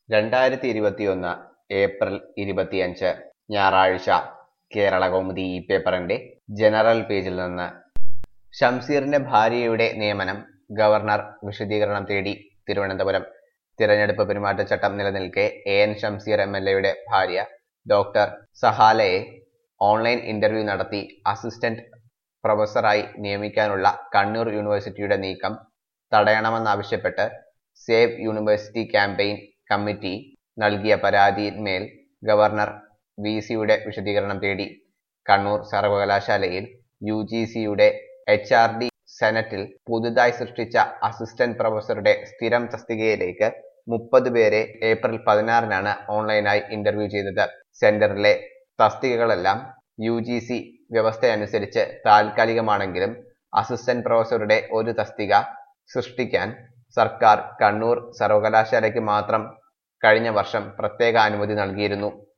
രണ്ടായിരത്തി ഇരുപത്തിയൊന്ന് ഏപ്രിൽ ഇരുപത്തിയഞ്ച് ഞായറാഴ്ച കേരള കൗമുദി ഈ പേപ്പറിന്റെ ജനറൽ പേജിൽ നിന്ന് ഷംസീറിന്റെ ഭാര്യയുടെ നിയമനം ഗവർണർ വിശദീകരണം തേടി തിരുവനന്തപുരം തിരഞ്ഞെടുപ്പ് പെരുമാറ്റച്ചട്ടം നിലനിൽക്കെ A N Shamseer M L എയുടെ ഭാര്യ ഡോക്ടർ സഹാലയെ ഓൺലൈൻ ഇന്റർവ്യൂ നടത്തി അസിസ്റ്റന്റ് പ്രൊഫസറായി നിയമിക്കാനുള്ള കണ്ണൂർ യൂണിവേഴ്സിറ്റിയുടെ നീക്കം തടയണമെന്നാവശ്യപ്പെട്ട് സേവ് യൂണിവേഴ്സിറ്റി ക്യാമ്പയിൻ കമ്മിറ്റി നൽകിയ പരാതിയിന്മേൽ ഗവർണർ വി സിയുടെ വിശദീകരണം തേടി കണ്ണൂർ സർവകലാശാലയിൽ യു ജി സിയുടെ എച്ച് ആർ ഡി സെനറ്റിൽ പുതുതായി സൃഷ്ടിച്ച അസിസ്റ്റന്റ് പ്രൊഫസറുടെ സ്ഥിരം തസ്തികയിലേക്ക് മുപ്പത് പേരെ ഏപ്രിൽ പതിനാറിനാണ് ഓൺലൈനായി ഇന്റർവ്യൂ ചെയ്തത് സെന്ററിലെ തസ്തികകളെല്ലാം യു ജി സി വ്യവസ്ഥയനുസരിച്ച് താൽക്കാലികമാണെങ്കിലും അസിസ്റ്റന്റ് പ്രൊഫസറുടെ ഒരു തസ്തിക സൃഷ്ടിക്കാൻ സർക്കാർ കണ്ണൂർ സർവകലാശാലയ്ക്ക് മാത്രം കഴിഞ്ഞ വർഷം പ്രത്യേക അനുമതി നൽകിയിരുന്നു